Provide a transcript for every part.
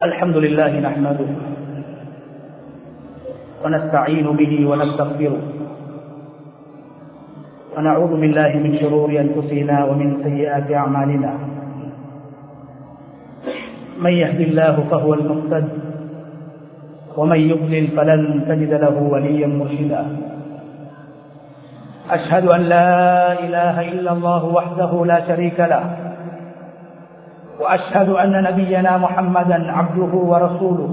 الحمد لله نحمده ونستعين به ونستغفره ونعوذ بالله من شرور أنفسنا ومن سيئات أعمالنا من يهد الله فهو المقتد ومن يضلل فلن تجد له وليا مرشدا أشهد أن لا إله إلا الله وحده لا شريك له وأشهد أن نبينا محمدا عبده ورسوله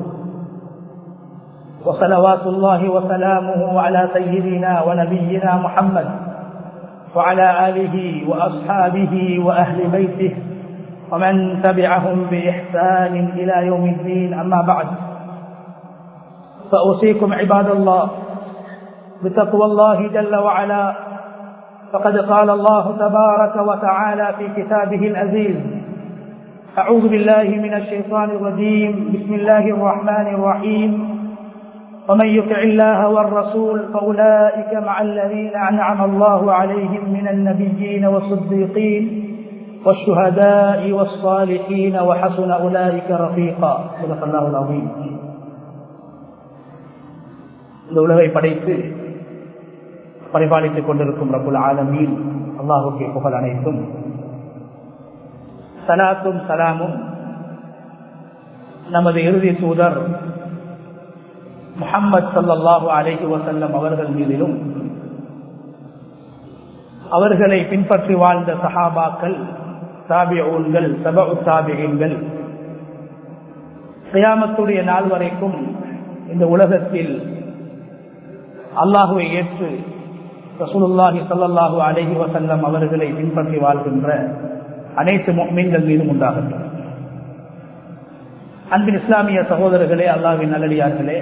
وصلوات الله وسلامه على سيدنا ونبينا محمد وعلى آله وأصحابه وأهل بيته ومن تبعهم بإحسان إلى يوم الدين أما بعد فأوصيكم عباد الله بتقوى الله جل وعلا فقد قال الله تبارك وتعالى في كتابه العزيز أعوذ بالله من الشيطان الرجيم بسم الله الرحمن الرحيم ومن يطع الله والرسول فأولئك مع الذين أنعم الله عليهم من النبيين والصديقين والشهداء والصالحين وحسن أولئك رفيقا صدق الله العظيم இந்த உலகை படைத்து பரிபாலித்துக் கொண்டிருக்கும் ரபுல் ஆலமீன் அல்லாஹுக்கே புகழ் அனைத்தும் சலாத்தும் சலாமும் நமது இறுதி தூதர் முகம்மது சல்லாஹு அலேஹி வசல்லம் அவர்கள் மீதிலும் அவர்களை பின்பற்றி வாழ்ந்த சஹாபாக்கள் தாபியூன்கள் சபு தாபியங்கள் கியாமத்துடைய நாள் வரைக்கும் இந்த உலகத்தில் அல்லாஹுவை ஏற்று ரசூலுல்லாஹி சல்லாஹூ அலஹி வசல்லம் அவர்களை பின்பற்றி வாழ்கின்ற அனைத்து மீன்கள் மீதும் உண்டாகட்டும் அன்பின் இஸ்லாமிய சகோதரர்களே அல்லாவின் நல்லடியார்களே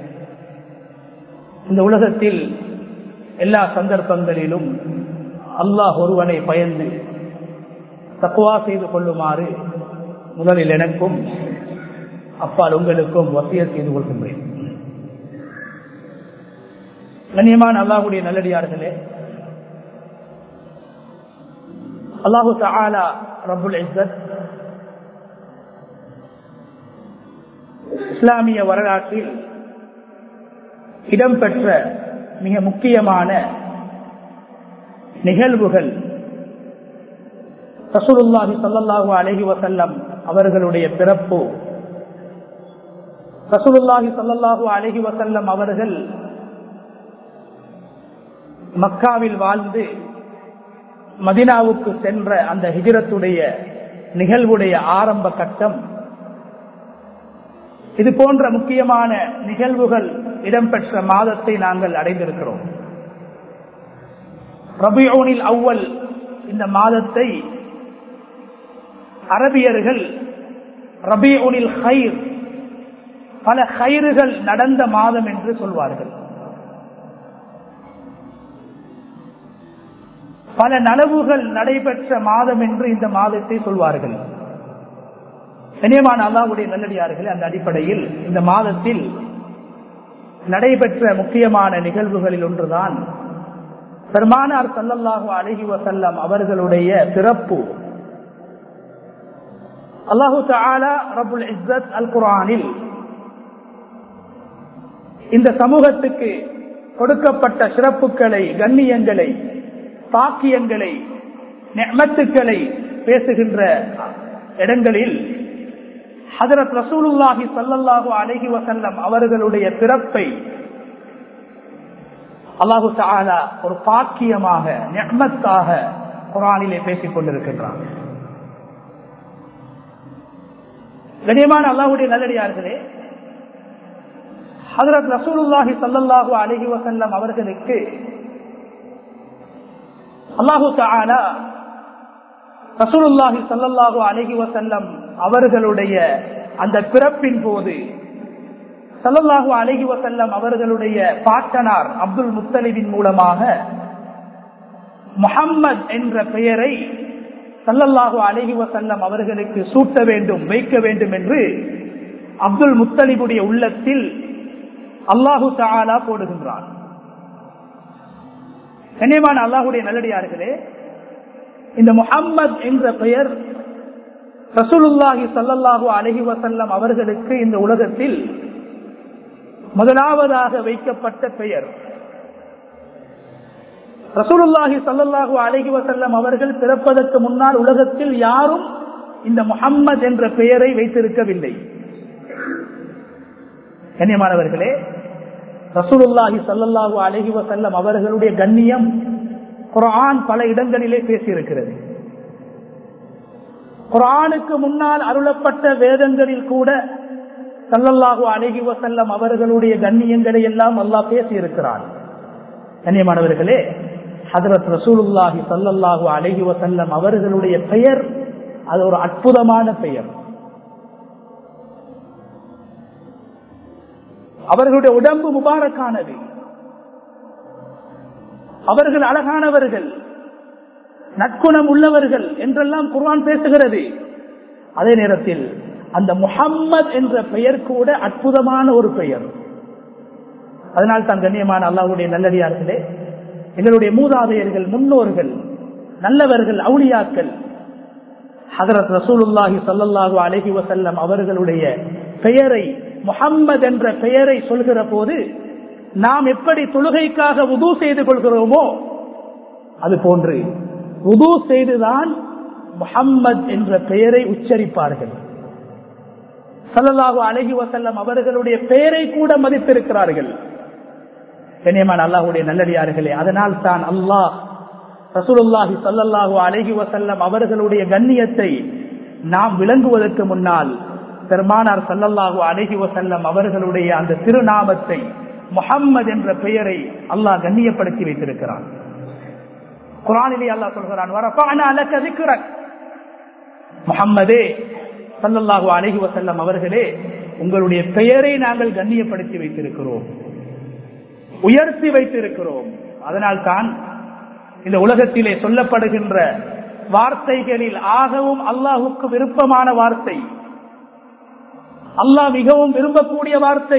இந்த உலகத்தில் எல்லா சந்தர்ப்பங்களிலும் அல்லாஹ் ஒருவனை பயந்து தக்குவா செய்து கொள்ளுமாறு முதலில் எனக்கும் அப்பால் உங்களுக்கும் வசிய செய்து கொள்கின்றேன் கண்ணியமான அல்லாஹுடைய நல்லடியார்களே அல்லாஹு தாலா ரபுல் இசத் இஸ்லாமிய வரலாற்றில் இடம்பெற்ற மிக முக்கியமான நிகழ்வுகள் ரசூலுல்லாஹி சல்லாஹூ அலஹி வசல்லம் அவர்களுடைய பிறப்பு ரசூலுல்லாஹி சல்லாஹூ அலஹி வசல்லம் அவர்கள் மக்காவில் வாழ்ந்து மதினாவுக்கு சென்ற அந்த ஹிஜரத்துடைய நிகழ்வுடைய ஆரம்ப கட்டம் இது போன்ற முக்கியமான நிகழ்வுகள் இடம்பெற்ற மாதத்தை நாங்கள் அடைந்திருக்கிறோம் ரபியோனில் அவ்வல் இந்த மாதத்தை அரபியர்கள் ரபியோனில் ஹைர் பல ஹைறுகள் நடந்த மாதம் என்று சொல்வார்கள் பல நலவுகள் நடைபெற்ற மாதம் என்று இந்த மாதத்தை சொல்வார்கள் கனியமான அல்லாவுடைய நல்லடியார்கள் அந்த அடிப்படையில் இந்த மாதத்தில் நடைபெற்ற முக்கியமான நிகழ்வுகளில் ஒன்றுதான் பெருமானார் சல்லல்லாஹு அலஹி வசல்லம் அவர்களுடைய பிறப்பு அல்லாஹு தாலா ரபுல் இஸ்ஸத் அல் குரானில் இந்த சமூகத்துக்கு கொடுக்கப்பட்ட சிறப்புகளை கண்ணியங்களை பாக்கியங்களை நெமத்துக்களை பேசுகின்ற இடங்களில் ஹதரத் ரசூலுல்லாஹி சல்லல்லாஹு அலஹி வசல்லம் அவர்களுடைய பிறப்பை அல்லாஹு தாலா ஒரு பாக்கியமாக நெமத்தாக குரானிலே பேசிக் கொண்டிருக்கின்றான் கனியமான அல்லாஹுடைய நல்லடியார்களே ஹதரத் ரசூலுல்லாஹி சல்லல்லாஹு அலஹி வசல்லம் அவர்களுக்கு அல்லாஹு தாலா ரசூலுல்லாஹி சல்லல்லாஹு அலஹி வசல்லம் அவர்களுடைய அந்த பிறப்பின் போது சல்லல்லாஹு அலஹி வசல்லம் அவர்களுடைய பாட்டனார் அப்துல் முத்தலிபின் மூலமாக முஹம்மத் என்ற பெயரை சல்லல்லாஹு அலஹி வசல்லம் அவர்களுக்கு சூட்ட வேண்டும் வைக்க வேண்டும் என்று அப்துல் முத்தலிபுடைய உள்ளத்தில் அல்லாஹு தாலா போடுகின்றான் கண்ணியமான அல்லாஹுடைய நல்லடியார்களே இந்த முஹம்மத் என்ற பெயர் ரசூலுல்லாஹி சல்லல்லாஹு அலஹி வசல்லம் அவர்களுக்கு இந்த உலகத்தில் முதலாவதாக வைக்கப்பட்ட பெயர் ரசூலுல்லாஹி சல்லல்லாஹு அலஹி வசல்லம் அவர்கள் பிறப்பதற்கு முன்னால் உலகத்தில் யாரும் இந்த முகம்மது என்ற பெயரை வைத்திருக்கவில்லை கண்ணியமானவர்களே ரசூலுல்லாஹி சல்லல்லாஹு அலஹி வசல்லம் அவர்களுடைய கண்ணியம் குரான் பல இடங்களிலே பேசியிருக்கிறது குரானுக்கு முன்னால் அருளப்பட்ட வேதங்களில் கூட சல்லல்லாஹு அலஹி வசல்லம் அவர்களுடைய கண்ணியங்களை எல்லாம் அல்லாஹ் பேசியிருக்கிறான் கண்ணியமானவர்களே ஹதரத் ரசூலுல்லாஹி சல்லல்லாஹு அலஹி வசல்லம் அவர்களுடைய பெயர் அது ஒரு அற்புதமான பெயர் அவர்களுடைய உடம்பு முபாரக்கானது அவர்கள் அழகானவர்கள் நற்குணம் உள்ளவர்கள் என்றெல்லாம் குர்ஆன் பேசுகிறது அதே நேரத்தில் அந்த முஹம்மத் என்ற பெயர் கூட அற்புதமான ஒரு பெயர் அதனால் தான் கண்ணியமான அல்லாஹுடைய நல்லடியார்களே எங்களுடைய மூதாதையர்கள் முன்னோர்கள் நல்லவர்கள் அவுளியாக்கள் ஹதரத் ரசூலுல்லாஹி சல்லல்லாஹு அலஹி வசல்லம் அவர்களுடைய பெயரை முஹம்மது என்ற பெயரை சொல்கிற போது நாம் எப்படி தொழுகைக்காக உது செய்து கொள்கிறோமோ அது போன்று உது செய்துதான் முஹம்மது என்ற பெயரை உச்சரிப்பார்கள் சல்லல்லாஹு அலஹி வசல்லம் அவர்களுடைய பெயரை கூட மதித்திருக்கிறார்கள் கண்ணியமான அல்லாஹுடைய நல்லடியார்களே அதனால் தான் அல்லாஹ் ரசூலுல்லாஹி சல்லல்லாஹு அலஹி வசல்லம் அவர்களுடைய கண்ணியத்தை நாம் விளங்குவதற்கு முன்னால் பெருமானார் சல்லல்லாஹு அலஹி வசல்லம் அவர்களுடைய அந்த திருநாமத்தை முஹம்மது என்ற பெயரை அல்லாஹ் கண்ணியப்படுத்தி வைத்திருக்கிறான் குரானிலே அல்லாஹ் சொல்கிறான் முகம்மதே சல்லல்லாஹு அலஹி வசல்லம் அவர்களே உங்களுடைய பெயரை நாங்கள் கண்ணியப்படுத்தி வைத்திருக்கிறோம் உயர்த்தி வைத்திருக்கிறோம் அதனால் தான் இந்த உலகத்திலே சொல்லப்படுகின்ற வார்த்தைகளில் ஆகவும் அல்லாஹுக்கு விருப்பமான வார்த்தை அல்லாஹ் மிகவும் விரும்பக்கூடிய வார்த்தை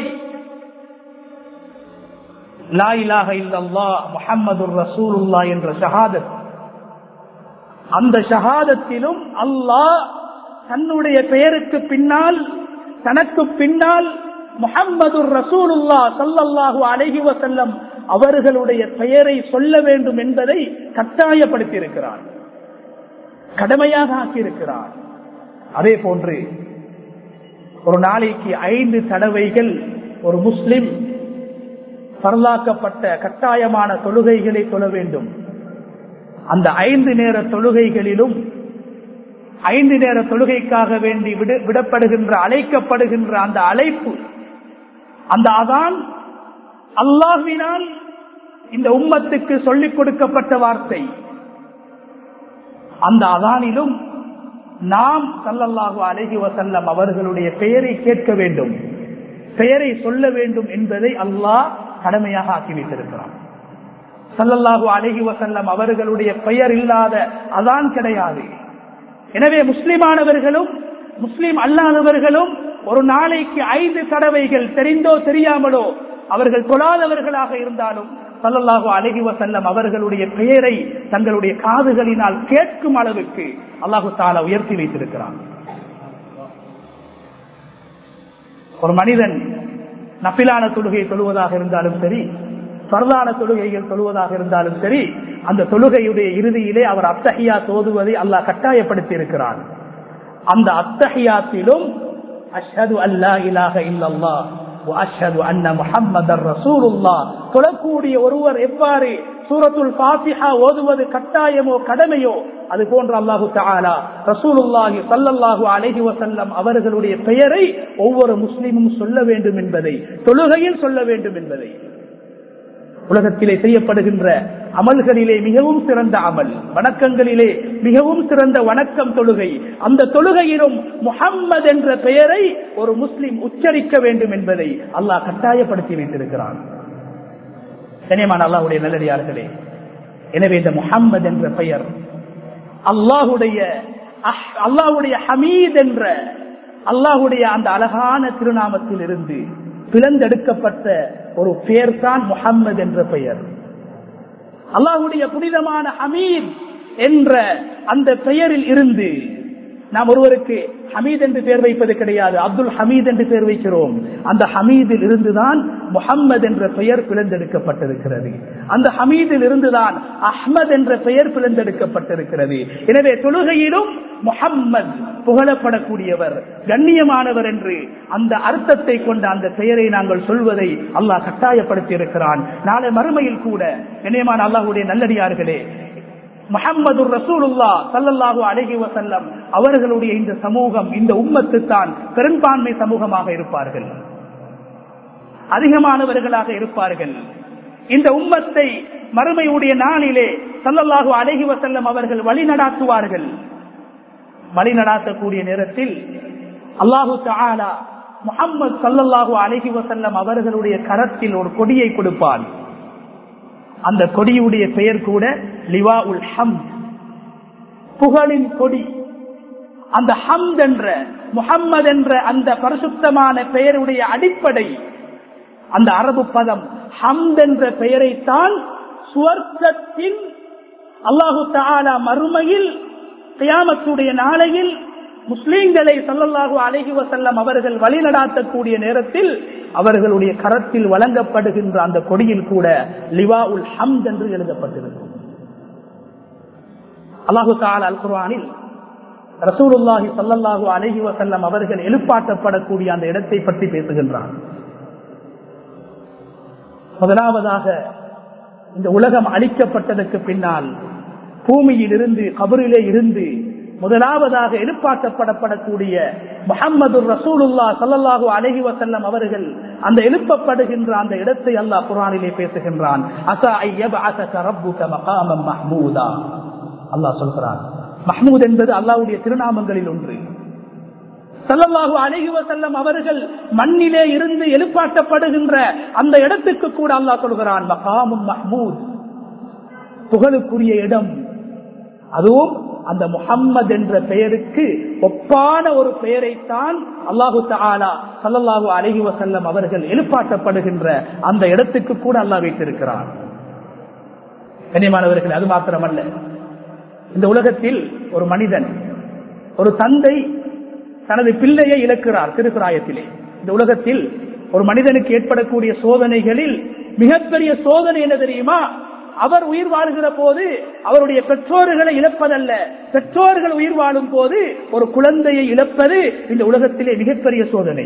லா இலாக இல்லல்லா முஹம்மது ரசூலுல்லா என்ற ஷஹாதத் அந்த ஷஹாதத்திலும் அல்லாஹ் தன்னுடைய பெயருக்கு பின்னால் தனக்கு பின்னால் முஹம்மது ரசூலுல்லா சல்லல்லாஹு அலஹி வசல்லம் அவர்களுடைய பெயரை சொல்ல வேண்டும் என்பதை கட்டாயப்படுத்தியிருக்கிறார் கடமையாக ஆக்கியிருக்கிறார் அதே போன்று ஒரு நாளைக்கு ஐந்து தடவைகள் ஒரு முஸ்லிம் பரலாக்கப்பட்ட கட்டாயமான தொழுகைகளை தொழ வேண்டும் அந்த ஐந்து நேர தொழுகைகளிலும் ஐந்து நேர தொழுகைக்காக வேண்டி விடப்படுகின்ற அழைக்கப்படுகின்ற அந்த அழைப்பு அந்த அதான் அல்லாஹ்வினால் இந்த உம்மத்துக்கு சொல்லிக் கொடுக்கப்பட்ட வார்த்தை அந்த அதானிலும் நாம் சல்லல்லாஹு அலஹி வசல்லம் அவர்களுடைய பெயரை கேட்க வேண்டும் பெயரை சொல்ல வேண்டும் என்பதை அல்லாஹ் கடமையாக ஆக்கி வைத்திருக்கிறான் சல்லல்லாஹு அலஹி வசல்லம் அவர்களுடைய பெயர் இல்லாத அதான் கிடையாது எனவே முஸ்லிமானவர்களும் முஸ்லிம் அல்லாதவர்களும் ஒரு நாளைக்கு ஐந்து தடவைகள் தெரிந்தோ தெரியாமலோ அவர்கள் தொழாதவர்களாக இருந்தாலும் சல்லல்லாஹு அலஹி வசல்லம் அவர்களுடைய பெயரை தங்களுடைய காதுகளினால் கேட்கும் அளவுக்கு அல்லாஹு தாலா உயர்த்தி வைத்திருக்கிறான் ஒரு மனிதன் நப்பிலான தொழுகை தொழுவதாக இருந்தாலும் சரி பரதான தொழுகைகள் தொழுவதாக இருந்தாலும் சரி அந்த தொழுகையுடைய இறுதியிலே அவர் அத்தகையா தோதுவதை அல்லாஹ் கட்டாயப்படுத்தி இருக்கிறார் அந்த அத்தகையாத்திலும் அஷ்ஹது அல்லா இலாக இல்லல்லா அஷ்ஹது அன்ன முஹம்மதர் ரசூலுல்லாஹ் தொழக்கூடிய ஒருவர் எவ்வாறு சூரத்துல் ஃபாத்திஹா ஓதுவது கட்டாயமோ கடமையோ அது போன்ற அல்லாஹு தாலா ரசூலுல்லாஹி சல்லல்லாஹு அலைஹி வசல்லம் அவர்களுடைய பெயரை ஒவ்வொரு முஸ்லிமும் சொல்ல வேண்டும் என்பதை தொழுகையில் சொல்ல வேண்டும் என்பதை உலகத்திலே செய்யப்படுகின்ற அமல்களிலே மிகவும் சிறந்த அமல் வணக்கங்களிலே மிகவும் சிறந்த வணக்கம் தொழுகை அந்த தொழுகையிலும் முஹம்மது என்ற பெயரை ஒரு முஸ்லிம் உச்சரிக்க வேண்டும் என்பதை அல்லாஹ் கட்டாயப்படுத்தி வைத்திருக்கிறான் கனியமான அல்லாஹுடைய நல்லடியார்களே எனவே இந்த முஹம்மது என்ற பெயர் அல்லாஹுடைய அல்லாஹுடைய ஹமீத் என்ற அல்லாஹுடைய அந்த அழகான திருநாமத்தில் இருந்து பிளந்தெடுக்கப்பட்ட ஒரு பெயர் தான் முகம்மது என்ற பெயர் அல்லாஹுடைய புனிதமான ஹமீத் என்ற அந்த பெயரில் இருந்து நாம் ஒருவருக்கு ஹமீத் என்று பெயர் வைப்பது கிடையாது அப்துல் ஹமீத் என்று பெயர் வைக்கிறோம் அந்த ஹமீதில் இருந்துதான் முகம்மது என்ற பெயர் பிளந்தெடுக்கப்பட்டிருக்கிறது அந்த ஹமீதில் இருந்துதான் அஹ்மத் என்ற பெயர் பிளந்தெடுக்கப்பட்டிருக்கிறது எனவே தொழுகையிலும் முகம்மது புகழப்படக்கூடியவர் கண்ணியமானவர் என்று அந்த அர்த்தத்தை கொண்ட அந்த பெயரை நாங்கள் சொல்வதை அல்லாஹ் கட்டாயப்படுத்தி இருக்கிறான் நாளை மறுமையில் கூட கண்ணியமான அல்லாஹுடைய நல்லடியார்களே முகம்மது ரசூலுல்லா சல்லல்லாஹு அலஹி வசல்லம் அவர்களுடைய இந்த சமூகம் இந்த உம்மத்து தான் பெரும்பான்மை சமூகமாக இருப்பார்கள் அதிகமானவர்களாக இருப்பார்கள் இந்த உம்மத்தை மறுமையுடைய நாளிலே சல்லல்லாஹு அலஹி வசல்லம் அவர்கள் வழி நடாத்துவார்கள் வழி நடாத்தக்கூடிய நேரத்தில் அல்லாஹு தாலா முகம்மது சல்லல்லாஹு அலஹி வசல்லம் அவர்களுடைய கரத்தில் ஒரு கொடியை கொடுப்பான் அந்த கொடியுடைய பெயர் கூட லிவா உல் ஹம் புகழின் கொடி அந்த ஹம்த் என்ற முகம்மது என்ற அந்த பரிசுத்தமான பெயருடைய அடிப்படை அந்த அரபு பதம் ஹம்த் என்ற பெயரைத்தான் சுவர்க்கத்தின் அல்லாஹு தாலா மறுமையில் கியாமத்துடைய நாளையில் முஸ்லீம்களை சல்லல்லாஹு அலஹி வசல்லம் அவர்கள் வழிநடாத்தக்கூடிய நேரத்தில் அவர்களுடைய கரத்தில் வழங்கப்படுகின்ற அந்த கொடியில் கூட லிவா உல் ஹம்த் என்று எழுதப்பட்டிருக்கும் அல்லாஹு தால் அல் குர்ஆனில் ரசூலுல்லாஹி சல்லல்லாஹு அலஹி வசல்லம் அவர்கள் எழுப்பாட்டப்படக்கூடிய அந்த இடத்தை பற்றி பேசுகின்றார் முதலாவதாக இந்த உலகம் அழிக்கப்பட்டதற்கு பின்னால் பூமியில் இருந்து கபரிலே இருந்து முதலாவதாக எழுப்பாட்டப்படப்படக்கூடிய முகம்மது ரசூலுல்லா சல்லல்லாஹு அலஹி வசல்லம் அவர்கள் அந்த எழுப்பப்படுகின்ற அந்த இடத்தை அல்லாஹ் குரானிலே பேசுகின்றான் மஹ்மூதா அல்லாஹ் சொல்கிறான் மஹ்மூத் என்பது அல்லாவுடைய திருநாமங்களில் ஒன்று சல்லல்லாஹு அலஹி வசல்லம் அவர்கள் மண்ணிலே இருந்து எழுப்பாட்டப்படுகின்ற அந்த இடத்துக்கு கூட அல்லாஹ் சொல்கிறான் மகாமும் மஹ்மூத் புகழுக்குரிய இடம் அதுவும் அந்த முகம்மது என்ற பெயருக்கு ஒப்பான ஒரு பெயரைத்தான் அல்லாஹு தாலா சல்லல்லாஹு அலஹி வசல்லம் அவர்கள் எழுப்பாட்டப்படுகின்ற அந்த இடத்துக்கு கூட அல்லாஹ் வைத்திருக்கிறார் கண்ணியமானவர்கள் அது மாத்திரமல்ல இந்த உலகத்தில் ஒரு மனிதன் ஒரு தந்தை தனது பிள்ளையை இழக்கிறார் திருக்குறாயத்திலே இந்த உலகத்தில் ஒரு மனிதனுக்கு ஏற்படக்கூடிய சோதனைகளில் மிகப்பெரிய சோதனை என்ன தெரியுமா அவர் உயிர் வாழ்கிற போது அவருடைய பெற்றோர்களை இழப்பதல்ல பெற்றோர்கள் உயிர் வாழும் போது ஒரு குழந்தையை இழப்பது இந்த உலகத்திலே மிகப்பெரிய சோதனை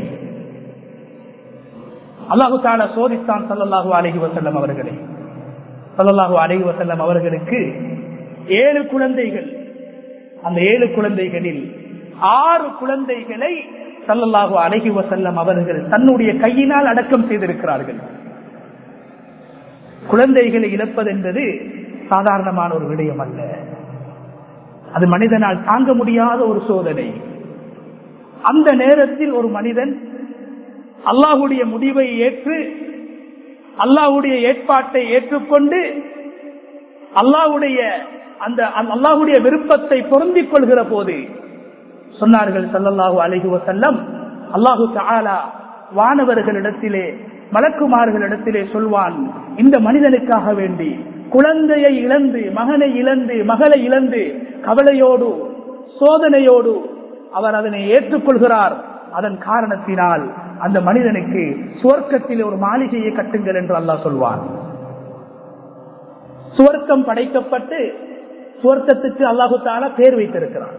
அல்லாஹு தாலா சோதித்தான் சல்லல்லாஹு அலஹி வசல்லம் அவர்களை சல்லல்லாஹு அலஹி வசல்லம் அவர்களுக்கு ஏழு குழந்தைகள் அந்த ஏழு குழந்தைகளில் ஆறு குழந்தைகளை சல்லல்லாஹு அலஹி வசல்லம் அவர்கள் தன்னுடைய கையினால் அடக்கம் செய்திருக்கிறார்கள் குழந்தைகளை இழப்பது என்பது சாதாரணமான ஒரு விடயம் அல்ல அது மனிதனால் தாங்க முடியாத ஒரு சோதனை அந்த நேரத்தில் ஒரு மனிதன் அல்லாஹுடைய முடிவை ஏற்று அல்லாஹுடைய ஏற்பாட்டை ஏற்றுக்கொண்டு அல்லாஹுடைய அந்த அல்லாஹுடைய விருப்பத்தை பொருந்திக் கொள்கிற போது சொன்னார்கள் சல்லல்லாஹு அலஹி வசல்லம் அல்லாஹு தாலா வானவர்களிடத்திலே மலக்குமார்களிடத்திலே சொல்வான் இந்த மனிதனுக்காக வேண்டி குழந்தையை இழந்து மகனை இழந்து மகளை இழந்து கவலையோடு சோதனையோடு அவர் அதனை ஏற்றுக்கொள்கிறார் அதன் காரணத்தினால் அந்த மனிதனுக்கு சுவர்க்கத்தில் ஒரு மாளிகையை கட்டுங்கள் என்று அல்லாஹ் சொல்வான் சுவர்க்கம் படைக்கப்பட்டு சுவர்க்கத்துக்கு அல்லாஹு தாலா பேர் வைத்திருக்கிறார்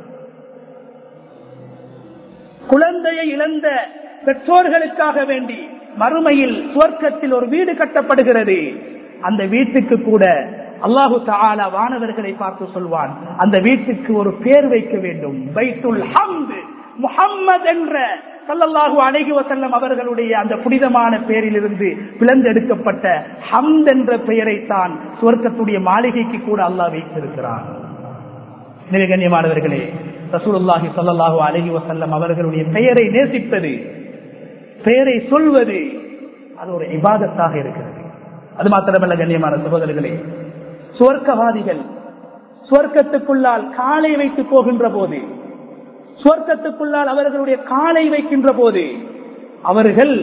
குழந்தையை இழந்த பெற்றோர்களுக்காக வேண்டி மறுமையில் சுவர்க்கத்தில் ஒரு வீடு கட்டப்படுகிறது அந்த வீட்டுக்கு கூட அல்லாஹு தாலா வானவர்களை பார்த்து சொல்வான் அந்த வீட்டுக்கு ஒரு பேர் வைக்க வேண்டும் பைத்துல் ஹம்து முஹம்மது என்ற சல்லல்லாஹு அலைஹி வசல்லம் அவர்களுடைய அந்த புனிதமான பெயரிலிருந்து பிளந்தெடுக்கப்பட்ட ஹம்த் என்ற பெயரைத்தான் சுவர்க்கத்துடைய மாளிகைக்கு கூட அல்லாஹ் வைத்திருக்கிறான் கண்ணியமானவர்களே ரசூலுல்லாஹி சல்லாஹூ அலஹி வசல்லம் அவர்களுடைய பெயரை நேசிப்பது பெயரை சொல்வது அது ஒரு இபாதத்தாக இருக்கிறது அது மாத்திரமல்ல கண்ணியமான சகோதரர்களே சுவர்க்கவாதிகள் சுவர்க்கத்துக்குள்ளால் காலை வைத்து போகின்ற போது சுவர்க்கத்துக்குள்ளால் அவர்களுடைய காலை வைக்கின்ற போது அவர்கள்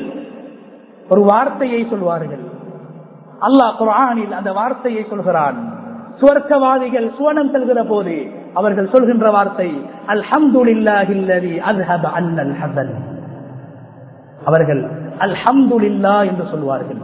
ஒரு வார்த்தையை சொல்வார்கள் அல்லாஹ் குரானில் அந்த வார்த்தையை சொல்கிறான் சுவர்க்கவாதிகள் சுவனம் செல்கிற போது அவர்கள் சொல்கின்ற வார்த்தை அல்ஹம்துலில்லாஹில்லதி அஸ்ஹப அன்னல் ஹஸன் அவர்கள் அல்ஹம்துலில்லா என்று சொல்வார்கள்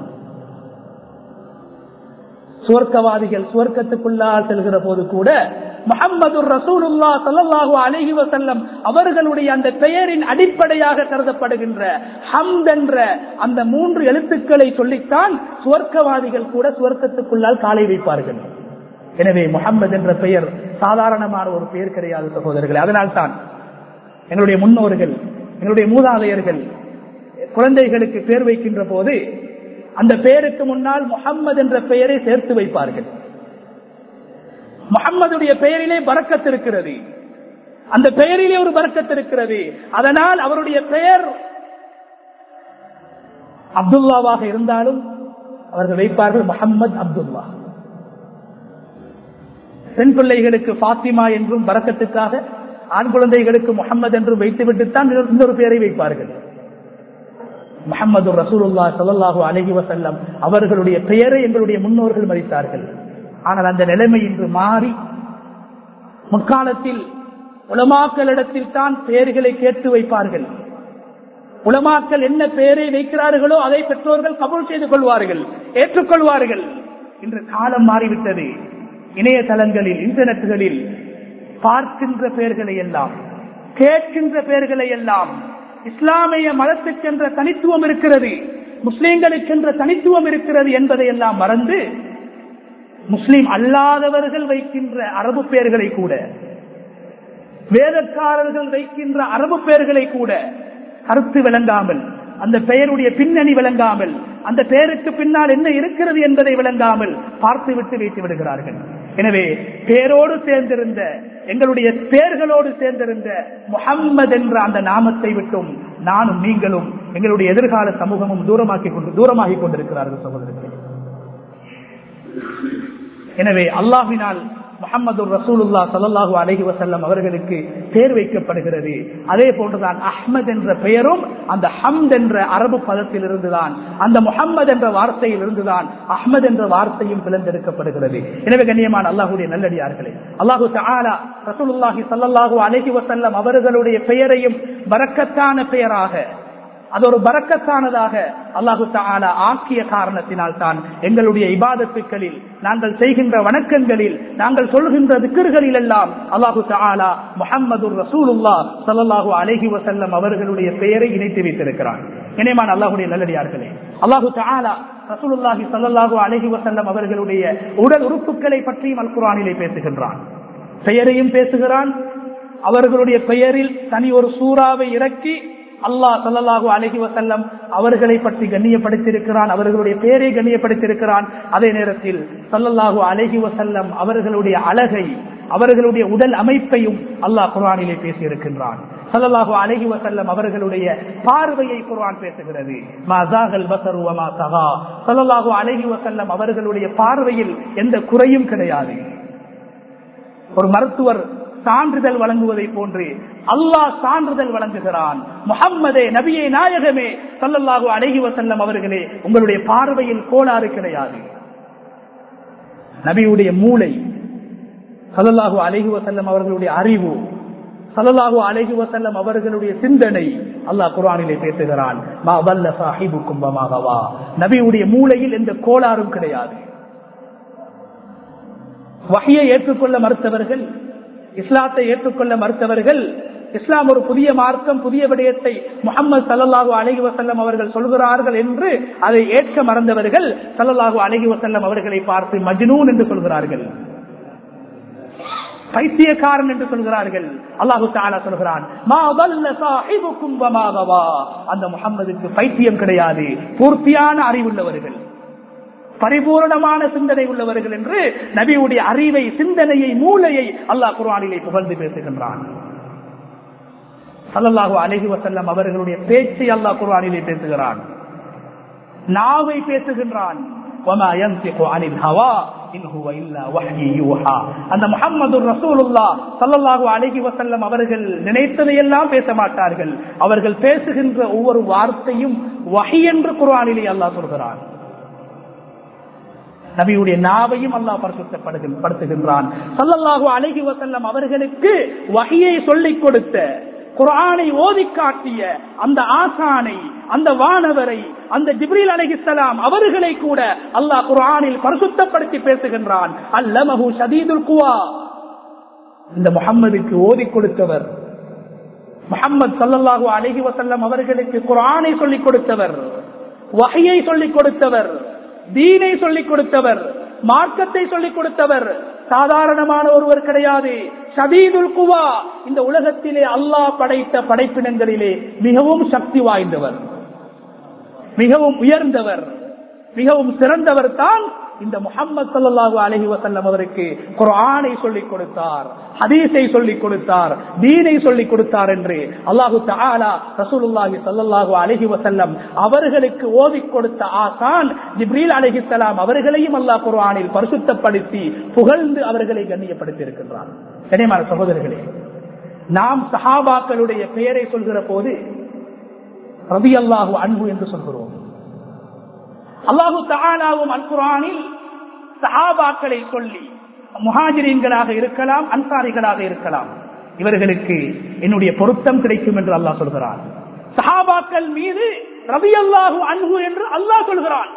சுவர்க்கவாதிகள் சுவர்க்கத்துக்குள்ளால் செல்கிற போது கூட முகம்மது ரசூலுல்லா சல்லாஹூ அலஹி வசல்லம் அவர்களுடைய அந்த பெயரின் அடிப்படையாக கருதப்படுகின்ற ஹம்த் என்ற அந்த மூன்று எழுத்துக்களை சொல்லித்தான் சுவர்க்கவாதிகள் கூட சுவர்க்கத்துக்குள்ளால் காலை வைப்பார்கள் எனவே முகம்மது என்ற பெயர் சாதாரணமான ஒரு பெயர் கிடையாது சகோதரர்கள் அதனால்தான் எங்களுடைய முன்னோர்கள் எங்களுடைய மூதாதையர்கள் குழந்தைகளுக்கு பேர் வைக்கின்ற போது அந்த பெயருக்கு முன்னால் முகம்மது என்ற பெயரை சேர்த்து வைப்பார்கள் முகம்மதுடைய பெயரிலே பறக்கத்து இருக்கிறது அந்த பெயரிலே ஒரு பறக்கத்து இருக்கிறது அதனால் அவருடைய பெயர் அப்துல்லாவாக இருந்தாலும் அவர்கள் வைப்பார்கள் முகம்மது அப்துல்லா பெண் பிள்ளைகளுக்கு பாத்திமா என்றும் பறக்கத்துக்காக ஆண் குழந்தைகளுக்கு முகம்மது என்றும் வைத்துவிட்டுத்தான் இன்னொரு பெயரை வைப்பார்கள் முகமது ரசூலுல்லா சல்லாஹூ அலஹி வசல்லம் அவர்களுடைய பெயரை எங்களுடைய முன்னோர்கள் மதித்தார்கள் ஆனால் அந்த நிலைமை இன்று மாறி முற்காலத்தில் உலமாக்களிடத்தில் தான் பெயர்களை கேட்டு வைப்பார்கள் உலமாக்கள் என்ன பெயரை வைக்கிறார்களோ அதை பெற்றோர்கள் கபூல் செய்து கொள்வார்கள் ஏற்றுக்கொள்வார்கள் இன்று காலம் மாறிவிட்டது இணையதளங்களில் இன்டர்நெட்டுகளில் பார்க்கின்ற பெயர்களை எல்லாம் கேட்கின்ற பெயர்களை எல்லாம் இஸ்லாமிய மதத்துக்கென்ற தனித்துவம் இருக்கிறது முஸ்லிம்களுக்கென்ற தனித்துவம் இருக்கிறது என்பதை எல்லாம் மறந்து முஸ்லிம் அல்லாதவர்கள் வைக்கின்ற அரபு பெயர்களை கூட வேதக்காரர்கள் வைக்கின்ற அரபு பெயர்களை கூட கருத்து விளங்காமல் அந்த பெயருடைய பின்னணி விளங்காமல் அந்த பெயருக்கு பின்னால் என்ன இருக்கிறது என்பதை விளங்காமல் பார்த்து விட்டு வைத்து விடுகிறார்கள் எனவே பேரோடு சேர்ந்திருந்த எங்களுடைய பெயர்களோடு சேர்ந்திருந்த முகம்மது என்ற அந்த நாமத்தை விட்டும் நானும் நீங்களும் எங்களுடைய எதிர்கால சமூகமும் தூரமாக்கி கொண்டு தூரமாகி கொண்டிருக்கிறார்கள் சகோதரர்களே எனவே அல்லாஹினால் முகமது ரசூலுல்லா சல்லாஹூ அலஹி வசல்லம் அவர்களுக்கு பேர் வைக்கப்படுகிறது அதே போன்றுதான் அஹ்மத் என்ற பெயரும் அந்த ஹம்த் என்ற அரபு பதத்தில் இருந்துதான் அந்த முகம்மது என்ற வார்த்தையில் இருந்துதான் அஹ்மத் என்ற வார்த்தையும் பிளந்தெடுக்கப்படுகிறது எனவே கண்ணியமான அல்லாஹுடைய நல்லடியார்களே அல்லாஹு தாலா ரசூலுல்லாஹி சல்லாஹூ அலஹி வசல்லம் அவர்களுடைய பெயரையும் வரக்கத்தான பெயராக அது ஒரு பறக்கத்தானதாக அல்லாஹு தாலா ஆக்கிய காரணத்தினால் தான் எங்களுடைய இபாதத்துக்களில் நாங்கள் செய்கின்ற வணக்கங்களில் நாங்கள் சொல்கின்ற திக்கர்களில் எல்லாம் அல்லாஹு தாலா முகமது ரசூலுல்லா சல்லாஹூ அலஹி வசல்லம் அவர்களுடைய பெயரை இணைத்து வைத்திருக்கிறான் இணைமான் அல்லாஹுடைய நல்லடியார்களே அல்லாஹு தாலா ரசூலுல்லாஹி சல்லாஹூ அலஹி வசல்லம் அவர்களுடைய உடல் உறுப்புகளை பற்றியும் அல் குரானிலே பேசுகின்றான் பெயரையும் பேசுகிறான் அவர்களுடைய பெயரில் தனி ஒரு சூறாவை இறக்கி அல்லாஹ் சல்லாஹூ அலஹி வசல்லம் அவர்களை பற்றி கண்ணியப்படுத்தியிருக்கிறான் அவர்களுடைய பேரை கண்ணியப்படுத்தியிருக்கிறான் அதே நேரத்தில் சல்லல்லாஹூ அலஹி வசல்லம் அவர்களுடைய அழகை அவர்களுடைய உடல் அமைப்பையும் அல்லாஹ் குரானிலே பேசியிருக்கின்றான் சல்லல்லாஹு அலஹி வசல்லம் அவர்களுடைய பார்வையை குர்ஆன் பேசுகிறது சல்லல்லாஹு அலஹி வசல்லம் அவர்களுடைய பார்வையில் எந்த குறையும் கிடையாது ஒரு மருத்துவர் சான்றிதழ் வழங்குவதை போன்று அல்லாஹ் சான்றிதழ் வழங்குகிறான் முகம்மதே நபியே நாயகமே சல்லல்லாஹு அழகி வசல்லம் அவர்களே உங்களுடைய பார்வையில் கோளாறு கிடையாது நபியுடைய மூளை சல்லல்லாஹு அழகி வசல்லம் அவர்களுடைய அறிவு சல்லல்லாஹு அழகி வசல்லம் அவர்களுடைய சிந்தனை அல்லாஹ் குரானிலே பேசுகிறான் நபியுடைய மூளையில் எந்த கோளாறும் கிடையாது வகையை ஏற்றுக்கொள்ள மறுத்தவர்கள் இஸ்லாத்தை ஏற்றுக்கொள்ள மறுத்தவர்கள் இஸ்லாம் ஒரு புதிய மார்க்கம் புதிய விடயத்தை முகமது சல்லாஹூ அலஹி வசல்லம் அவர்கள் சொல்கிறார்கள் என்று அதை ஏற்க மறந்தவர்கள் சல்லல்லாஹூ அலஹி வசல்லம் அவர்களை பார்த்து மஜ்னூன் என்று சொல்கிறார்கள் பைத்தியக்காரன் என்று சொல்கிறார்கள் அல்லாஹு தாலா சொல்கிறான் அந்த முகம்மதுக்கு பைத்தியம் கிடையாது பூர்த்தியான அறிவுள்ளவர்கள் பரிபூர்ணமான சிந்தனை உள்ளவர்கள் என்று நபியுடைய அறிவை சிந்தனையை மூளையை அல்லாஹ் குர்ஆனிலே புகழ்ந்து பேசுகின்றான் சல்லல்லாஹு அலஹி வசல்லம் அவர்களுடைய பேச்சை அல்லாஹ் குர்ஆனிலே பேசுகிறான் நாவை பேசுகின்றான் அந்த முகமது ரசூலுல்லா சல்லல்லாஹு அலஹி வசல்லம் அவர்கள் நினைத்ததையெல்லாம் பேச மாட்டார்கள் அவர்கள் பேசுகின்ற ஒவ்வொரு வார்த்தையும் வகை என்று குர்ஆனிலே அல்லாஹ் சொல்கிறான் நபியுடைய நாவையும் அல்லாஹ் பரிசுத்தப்படுத்துகின்றான் சல்லல்லாஹு அலைஹி வசல்லம் அவர்களுக்கு வகையை சொல்லிக் கொடுத்த குரானை ஓதி காட்டிய அந்த ஆசானை அந்த வானவரை அந்த ஜிப்ரீல் அலைஹிஸ்ஸலாம் அவர்களை கூட அல்லாஹ் குரானில் பரிசுத்தப்படுத்தி பேசுகின்றான் அல்லமஹு ஷதீதுல் குவா இந்த முகம்மதுக்கு ஓதி கொடுத்தவர் முகம்மது சல்லல்லாஹு அலைஹி வசல்லம் அவர்களுக்கு குரானை சொல்லிக் கொடுத்தவர் வகையை சொல்லிக் கொடுத்தவர் தீனை சொல்லிக் கொடுத்தவர் மார்க்கத்தை சொல்லிக் கொடுத்தவர் சாதாரணமான ஒருவர் கிடையாது ஷதீதுல் குவா இந்த உலகத்திலே அல்லாஹ் படைத்த படைப்பினங்களிலே மிகவும் சக்தி வாய்ந்தவர் மிகவும் உயர்ந்தவர் மிகவும் சிறந்தவர் தான் இந்த முகமது சல்லாஹூ அலஹி வசல்லம் அவருக்கு குரானை சொல்லிக் கொடுத்தார் ஹதீஸை சொல்லிக் கொடுத்தார் தீனை சொல்லிக் கொடுத்தார் என்று அல்லாஹு தாலா ரசூலுல்லாஹி சல்லாஹூ அலஹி வசல்லம் அவர்களுக்கு ஓதி கொடுத்த ஆசான் ஜிப்ரீல் அலஹிசலாம் அவர்களையும் அல்லாஹ் குரானில் பரிசுத்தப்படுத்தி புகழ்ந்து அவர்களை கண்ணியப்படுத்தி இருக்கின்றார் கனிமான சகோதரர்களே நாம் சஹாபாக்களுடைய பெயரை சொல்கிற போது ரவி அல்லாஹு அன்பு என்று சொல்கிறோம் அல்லாஹு தாலாவும் அல் குரானில் சஹாபாக்களை சொல்லி முஹாஜிரீன்களாக இருக்கலாம் அன்சாரிகளாக இருக்கலாம் இவர்களுக்கு என்னுடைய பொருத்தம் கிடைக்கும் என்று அல்லாஹ் சொல்கிறான் சஹாபாக்கள் மீது ரவி அல்லாஹு அன்பு என்று அல்லாஹ் சொல்கிறான்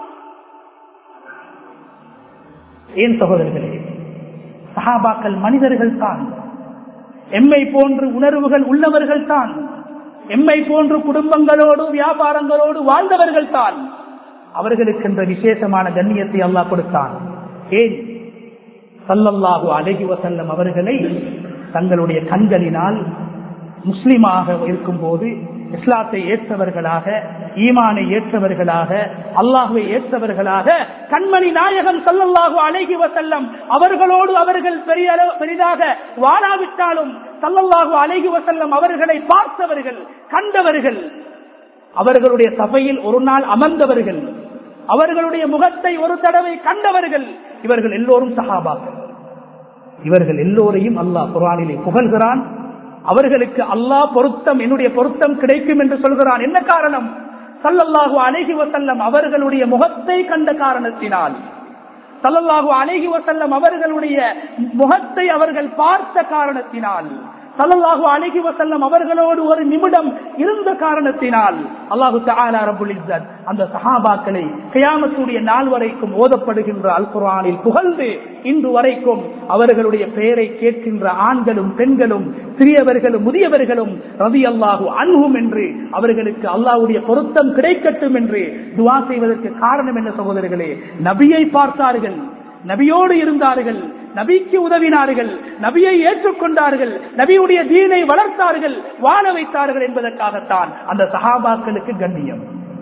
ஏன் சகோதரர்களே சஹாபாக்கள் மனிதர்கள் தான் எம்மை போன்று உணர்வுகள் உள்ளவர்கள் தான் எம்மை போன்று குடும்பங்களோடு வியாபாரங்களோடு வாழ்ந்தவர்கள் தான் அவர்களுக்கு என்ற விசேஷமான கண்ணியத்தை அல்லாஹ் கொடுத்தான் ஏன் சல்லல்லாஹு அழகி வசல்லம் அவர்களை தங்களுடைய கண்களினால் முஸ்லிமாக இருக்கும் போது இஸ்லாத்தை ஏற்றவர்களாக ஈமானை ஏற்றவர்களாக அல்லாஹுவை ஏற்றவர்களாக கண்மணி நாயகம் சல்லல்லாஹு அழகி வசல்லம் அவர்களோடு அவர்கள் பெரிய பெரிதாக வாழாவிட்டாலும் சல்லல்லாஹு அழகி வசல்லம் அவர்களை பார்த்தவர்கள் கண்டவர்கள் அவர்களுடைய சபையில் ஒரு நாள் அமர்ந்தவர்கள் அவர்களுடைய முகத்தை ஒரு தடவை கண்டவர்கள் இவர்கள் எல்லோரும் சஹாபாக்கள் இவர்கள் எல்லோரையும் அல்லாஹ் குரானிலே புகழ்கிறான் அவர்களுக்கு அல்லாஹ் பொருத்தம் என்னுடைய பொருத்தம் கிடைக்கும் என்று சொல்கிறான் என்ன காரணம் சல்லல்லாஹு அழகி வசல்லம் அவர்களுடைய முகத்தை கண்ட காரணத்தினால் சல்லல்லாஹு அழகி வசல்லம் அவர்களுடைய முகத்தை அவர்கள் பார்த்த காரணத்தினால் சல்லல்லாஹு அழகி வசல்லம் அவர்களோடு ஒரு நிமிடம் இருந்த காரணத்தினால் அல்லாஹு தாலா ரபுல் இஸ்ஸத் அந்த சஹாபாக்களை கியாமத்துடைய நாள் வரைக்கும் ஓதப்படுகின்ற அல் குரானில் புகழ்ந்து இன்று வரைக்கும் அவர்களுடைய பெயரை கேட்கின்ற ஆண்களும் பெண்களும் சிறியவர்களும் முதியவர்களும் ரவி அல்லாஹு அன்பும் என்று அவர்களுக்கு அல்லாஹுடைய பொருத்தம் கிடைக்கட்டும் என்று துவா செய்வதற்கு காரணம் என்ன சகோதரர்களே நபியை பார்த்தார்கள் நபியோடு இருந்தார்கள் நபிக்கு உதவினார்கள் நபியை ஏற்றுக்கொண்டார்கள் நபியுடைய தீனை வளர்த்தார்கள் வாழ வைத்தார்கள் என்பதற்காகத்தான் அந்த சஹாபாக்களுக்கு கண்ணியம்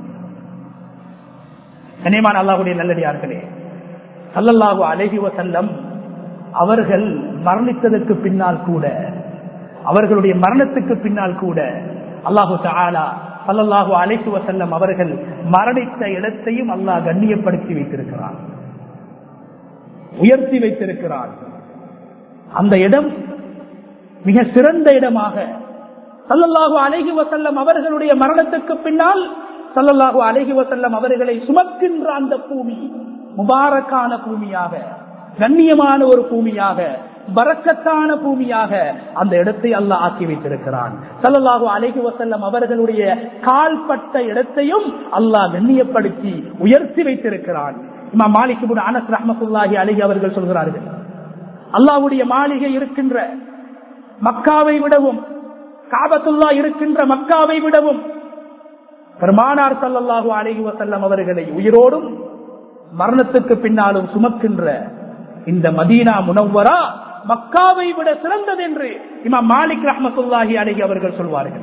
கனியமான அல்லாஹுடைய நல்லடியார்களே சல்லல்லாஹு அலஹி வசல்லம் அவர்கள் மரணித்ததற்கு பின்னால் கூட அவர்களுடைய மரணத்துக்கு பின்னால் கூட அல்லாஹு தாலா சல்லல்லாஹு அலைஹி வசல்லம் அவர்கள் மரணித்த இடத்தையும் அல்லாஹ் கண்ணியப்படுத்தி வைத்திருக்கிறான் உயர்த்தி வைத்திருக்கிறார் அந்த இடம் மிக சிறந்த இடமாக சல்லல்லாஹு அழகி வசல்லம் அவர்களுடைய மரணத்துக்கு பின்னால் சல்லல்லாஹு அழகி வசல்லம் அவர்களை சுமக்கின்ற அந்த பூமி முபாரக்கான பூமியாக கண்ணியமான ஒரு பூமியாக பறக்கத்தான பூமியாக அந்த இடத்தை அல்லாஹ் ஆக்கி வைத்திருக்கிறான் சல்லல்லாஹு அலைஹி வசல்லம் அவர்களுடைய கால்பட்ட இடத்தையும் அல்லாஹ் கண்ணியப்படுத்தி உயர்த்தி வைத்திருக்கிறான் இமா மாலிக் அனஸ் ரஹமத்துல்லாஹி அலஹி அவர்கள் சொல்கிறார்கள் அல்லாவுடைய மாளிகை இருக்கின்ற மக்காவை விடவும் காபத்துல்லா இருக்கின்ற மக்காவை விடவும் பெருமானார் சல்லல்லாஹு அலஹி வசல்லம் அவர்களை உயிரோடும் மரணத்துக்கு பின்னாலும் சுமக்கின்ற இந்த மதீனா முனவரா மக்காவை விட சிறந்தது என்று இமா மாலிக் ரஹமத்துல்லாஹி அலஹி அவர்கள் சொல்வார்கள்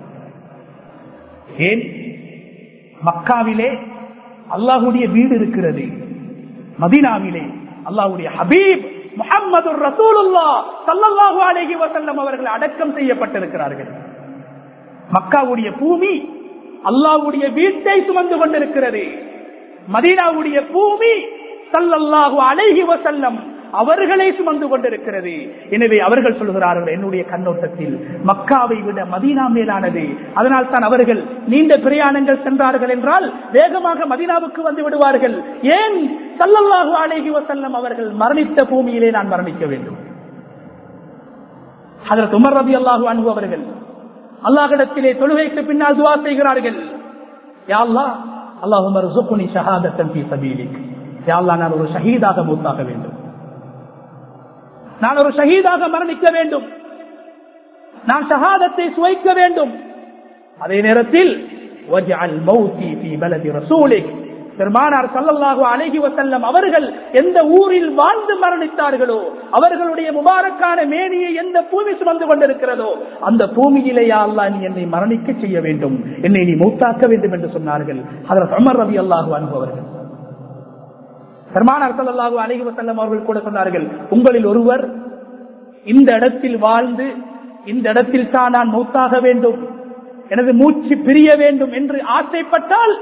ஏன் மக்காவிலே அல்லாஹுடைய வீடு இருக்கிறது மதீனாவிலே அல்லாஹுடைய ஹபீப் முகமது ரசூலுல்லா சல்லல்லாஹு அலைஹி வசல்லம் அவர்கள் அடக்கம் செய்யப்பட்டிருக்கிறார்கள் மக்காவுடைய பூமி அல்லாஹுடைய வீட்டை சுமந்து கொண்டிருக்கிறது மதீனாவுடைய பூமி சல்லல்லாஹு அலைஹி வசல்லம் அவர்களை சுமந்து கொண்டிருக்கிறது எனவே அவர்கள் சொல்கிறார்கள் என்னுடைய கண்ணோட்டத்தில் மக்காவை விட மதீனா மேலானது அதனால் தான் அவர்கள் நீண்ட பிரயாணங்கள் சென்றார்கள் என்றால் வேகமாக மதீனாவுக்கு வந்து விடுவார்கள் ஏன் சல்லல்லாஹு அலைஹி வசல்லம் அவர்கள் மரணித்த பூமியிலே நான் மரணிக்க வேண்டும் அதற்கு உமர் ரபி அல்லாஹு அன்பு அவர்கள் அல்லாஹிடத்திலே தொழுகைக்கு பின்னால் துவா செய்கிறார்கள் யாழ்லா அல்லாஹ் உமர் சுக்குனி ஷஹாதத்தன் பி சபீலிக் யாழ்லா நான் ஒரு ஷஹீதாக மூத்தாக வேண்டும் நான் ஒரு ஷஹீதாக மரணிக்க வேண்டும் நான் ஷஹாதத்தை சுவைக்க வேண்டும் அதே நேரத்தில் பெருமானார் சல்லல்லாஹு அழகி வசல்லம் அவர்கள் எந்த ஊரில் வாழ்ந்து மரணித்தார்களோ அவர்களுடைய முபாரக்கான மேனியை எந்த பூமி சுமந்து கொண்டிருக்கிறதோ அந்த பூமியிலேயா அல்லா நீ என்னை மரணிக்க செய்ய வேண்டும் என்னை நீ மூத்தாக்க வேண்டும் என்று சொன்னார்கள் அதில் அமர் ரவி அல்லாஹு அனுபவர்கள் பெருமானார் சல்லல்லாஹு அழகி வசல்லம் அவர்கள் கூட சொன்னார்கள் உங்களில் ஒருவர் இந்த இடத்தில் வாழ்ந்து இந்த இடத்தில் தான் நான் மூத்தாக வேண்டும் எனது மூச்சு பிரிய வேண்டும் என்று ஆசைப்பட்டால்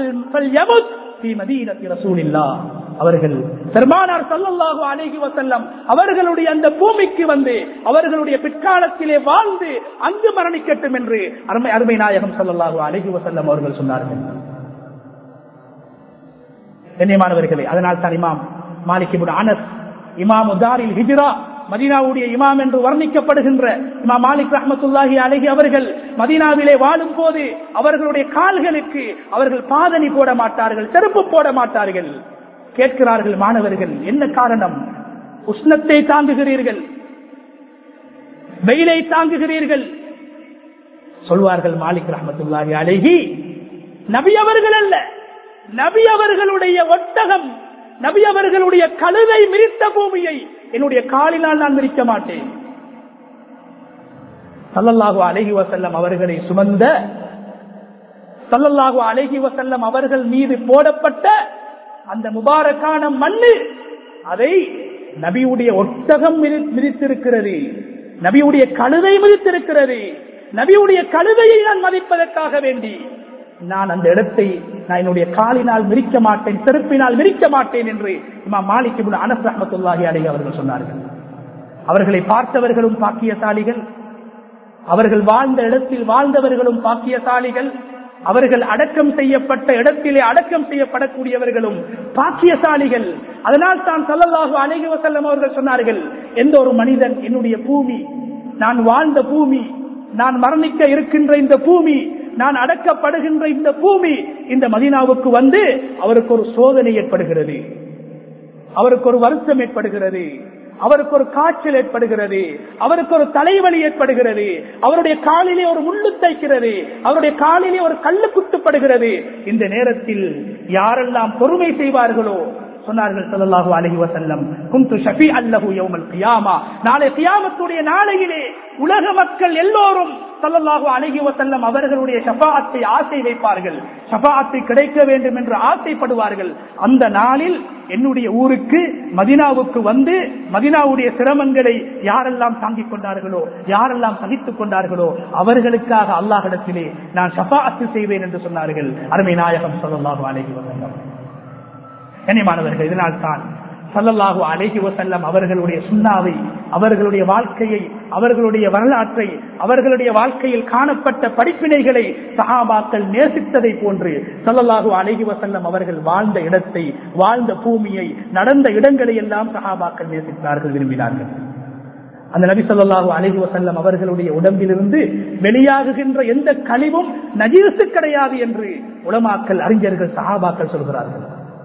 அவர்கள் பெருமானார் சல்லல்லாஹு அழகி வசல்லம் அவர்களுடைய அந்த பூமிக்கு வந்து அவர்களுடைய பிற்காலத்திலே வாழ்ந்து அங்கு மரணிக்கட்டும் என்று அருமை அருமை நாயகம் சல்லல்லாஹு அழகி வசல்லம் அவர்கள் சொன்னார்கள் கண்ணியமானவர்களே அதனால் தான் இமாம் மாலிக் அனஸ் இமாம் உதாரில் ஹிஜ்ரா மதீனாவுடைய இமாம் என்று வர்ணிக்கப்படுகின்ற இமாம் மாலிக் ரஹமத்துல்லாஹி அழகி அவர்கள் மதீனாவிலே வாழும் போது அவர்களுடைய கால்களுக்கு அவர்கள் பாதணி போட மாட்டார்கள் செருப்பு போட மாட்டார்கள் கேட்கிறார்கள் மாணவர்கள் என்ன காரணம் உஷ்ணத்தை தாங்குகிறீர்கள் வெயிலை தாங்குகிறீர்கள் சொல்வார்கள் மாலிக் ரஹமத்துல்லாஹி அழகி நபி அவர்கள் அல்ல நபி அவர்களுடைய ஒட்டகம் நபி அவர்களுடைய கழுதை மிரித்த பூமியை என்னுடைய காலினால் நான் மிரிக்க மாட்டேன் சல்லல்லாஹு அழகி வசல்லம் அவர்களை சுமந்த சல்லல்லாஹு அழகி வசல்லம் அவர்கள் மீது போடப்பட்ட அந்த முபாரக்கான மண்ணு அதை நபியுடைய ஒட்டகம் மிதித்திருக்கிறது நபியுடைய கழுதை மிதித்திருக்கிறது நபியுடைய கழுதையை நான் மதிப்பதற்காக வேண்டி நான் அந்த இடத்தை நான் என்னுடைய காலினால் மிரிக்க மாட்டேன் செருப்பினால் மிரிக்க மாட்டேன் என்று இமா மாலிக் அனஸ் ரஹமத்துல்லாஹி அலை அவர்கள் சொன்னார்கள் அவர்களை பார்த்தவர்களும் பாக்கியசாலிகள் அவர்கள் வாழ்ந்த இடத்தில் வாழ்ந்தவர்களும் பாக்கியசாலிகள் அவர்கள் அடக்கம் செய்யப்பட்ட இடத்திலே அடக்கம் செய்யப்படக்கூடியவர்களும் பாக்கியசாலிகள் அதனால் தான் சல்லல்லாஹு அலைஹி வசல்லம் அவர்கள் சொன்னார்கள் எந்த ஒரு மனிதன் என்னுடைய பூமி நான் வாழ்ந்த பூமி நான் மரணிக்க இருக்கின்ற இந்த பூமி நான் அடக்கப்படுகின்ற இந்த பூமி இந்த மதினாவுக்கு வந்து அவருக்கு ஒரு சோதனை ஏற்படுகிறது அவருக்கு ஒரு வருத்தம் ஏற்படுகிறது அவருக்கு ஒரு காய்ச்சல் ஏற்படுகிறது அவருக்கு ஒரு தலைவலி ஏற்படுகிறது அவருடைய காலிலே ஒரு முள்ளு தைக்கிறது அவருடைய காலிலே ஒரு கல்லு குட்டுப்படுகிறது இந்த நேரத்தில் யாரெல்லாம் பொறுமை செய்வார்களோ சொன்னார்கள் சல்லாஹூ அலஹி வசல்லம் குந்து ஷபி அல்லஹு யௌமல் கியாமா நாளை கியாமத்துடைய நாளையிலே உலக மக்கள் எல்லோரும் சல்லல்லாஹு அலஹி வசல்லம் அவர்களுடைய ஷபாத்தை ஆசை வைப்பார்கள் ஷபாத்தை கிடைக்க வேண்டும் என்று ஆசைப்படுவார்கள் அந்த நாளில் என்னுடைய ஊருக்கு மதினாவுக்கு வந்து மதினாவுடைய சிரமங்களை யாரெல்லாம் தாங்கிக் கொண்டார்களோ யாரெல்லாம் சகித்துக் கொண்டார்களோ அவர்களுக்காக அல்லாஹிடத்திலே நான் ஷபாத்து செய்வேன் என்று சொன்னார்கள் அருமை நாயகம் சல்லாஹூ அலஹி வசல்லம் கண்ணியமானவர்கள் இதனால் தான் சல்லல்லாஹு அலேஹி வசல்லம் அவர்களுடைய சுண்ணாவை அவர்களுடைய வாழ்க்கையை அவர்களுடைய வரலாற்றை அவர்களுடைய வாழ்க்கையில் காணப்பட்ட படிப்பினைகளை சஹாபாக்கள் நேசித்ததை போன்று சல்லல்லாஹு அலேஹி வசல்லம் அவர்கள் வாழ்ந்த இடத்தை வாழ்ந்த பூமியை நடந்த இடங்களை எல்லாம் சஹாபாக்கள் நேசித்தார்கள் விரும்பினார்கள் அந்த நபி சொல்லாஹு அலஹி வசல்லம் அவர்களுடைய உடம்பிலிருந்து வெளியாகுகின்ற எந்த கழிவும் நஜீசு கிடையாது என்று உலமாக்கல் அறிஞர்கள் சஹாபாக்கள் சொல்கிறார்கள்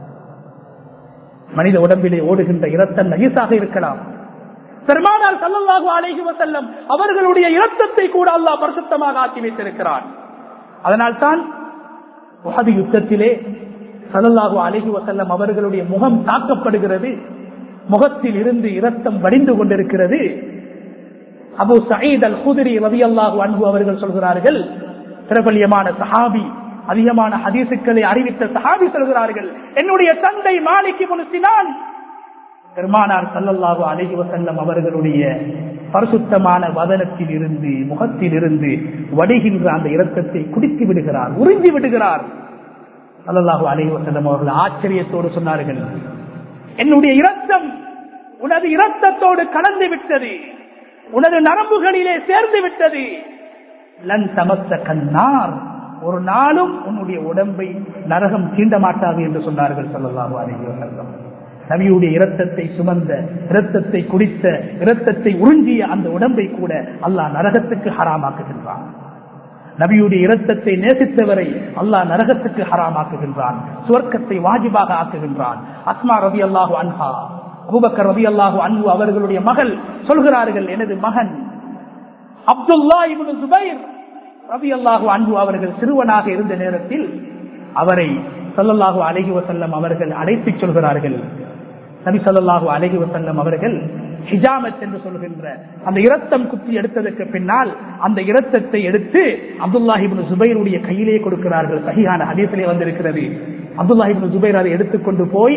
மனித உடம்பிலே ஓடுகின்ற இரத்தம் நகிசாக இருக்கலாம் பெருமானார் சல்லல்லாஹு அலைஹி வசல்லம் அவர்களுடைய இரத்தத்தை கூட அல்லாஹ் பரிசுத்தமாக ஆக்கி வைத்திருக்கிறான் அதனால் தான் உஹது யுத்தத்திலே சல்லல்லாஹு அலைஹி வசல்லம் அவர்களுடைய முகம் தாக்கப்படுகிறது முகத்தில் இருந்து இரத்தம் வடிந்து கொண்டிருக்கிறது அபு சயீத் அல் குதிரி ரவி அல்லாஹு அன்பு அவர்கள் சொல்கிறார்கள் பிரபல்யமான சஹாபி அதிகமான ஹதீசுக்களை அறிவித்த சஹாபி சொல்கிறார்கள் என்னுடைய தந்தை மாலிக்கு முனுசினான் பெருமானார் சல்லல்லாஹு அலஹி வசல்லம் அவர்களுடைய பரிசுத்தமான வதனத்தில் இருந்து முகத்தில் இருந்து வடிகின்ற அந்த இரத்தத்தை குடித்து விடுகிறார் உறிஞ்சி விடுகிறார் சல்லல்லாஹு அலஹி வசல்லம் அவர்கள் ஆச்சரியத்தோடு சொன்னார்கள் என்னுடைய இரத்தம் உனது இரத்தத்தோடு கலந்து விட்டது உனது நரம்புகளிலே சேர்ந்து விட்டது லன் சமத்த கண்ணார் ஒரு நாளும் உன்னுடைய உடம்பை நரகம் தீண்ட மாட்டாது என்று சொன்னார்கள் சொல்லலாம் அலைவசல்லம் நபியுடைய இரத்தத்தை சுமந்த இரத்தத்தை குடித்த இரத்தத்தை உறிஞ்சிய அந்த உடம்பை கூட அல்லாஹ் நரகத்துக்கு ஹராமாக்குகின்றான் நபியுடைய இரத்தத்தை நேசித்தவரை அல்லாஹ் நரகத்துக்கு ஹராமாக்குகின்றான் சுவர்க்கத்தை வாஜிபாக ஆக்குகின்றான் அஸ்மா ரவி அல்லாஹு அன்ஹா அபுபக்கர் ரவி அல்லாஹு அன்பு அவர்களுடைய மகள் சொல்கிறார்கள் எனது மகன் அப்துல்லா இவனு சுபைர் ரவி அல்லாஹு அன்பு அவர்கள் சிறுவனாக இருந்த நேரத்தில் அவரை சல்லல்லாஹு அலஹி வசல்லம் அவர்கள் அழைத்து சொல்கிறார்கள் நபி சல்லாஹூ அலஹி வசல்லம் அவர்கள் ஹிஜாமத் என்று சொல்கின்ற அந்த இரத்தம் குத்தி எடுத்ததற்கு பின்னால் அந்த இரத்தத்தை எடுத்து அப்துல்லாஹிபின் ஜுபைருடைய கையிலே கொடுக்கிறார்கள் சகியான ஹதீசிலே வந்திருக்கிறது அப்துல்லாஹிபின் ஜுபைர் அதை எடுத்துக்கொண்டு போய்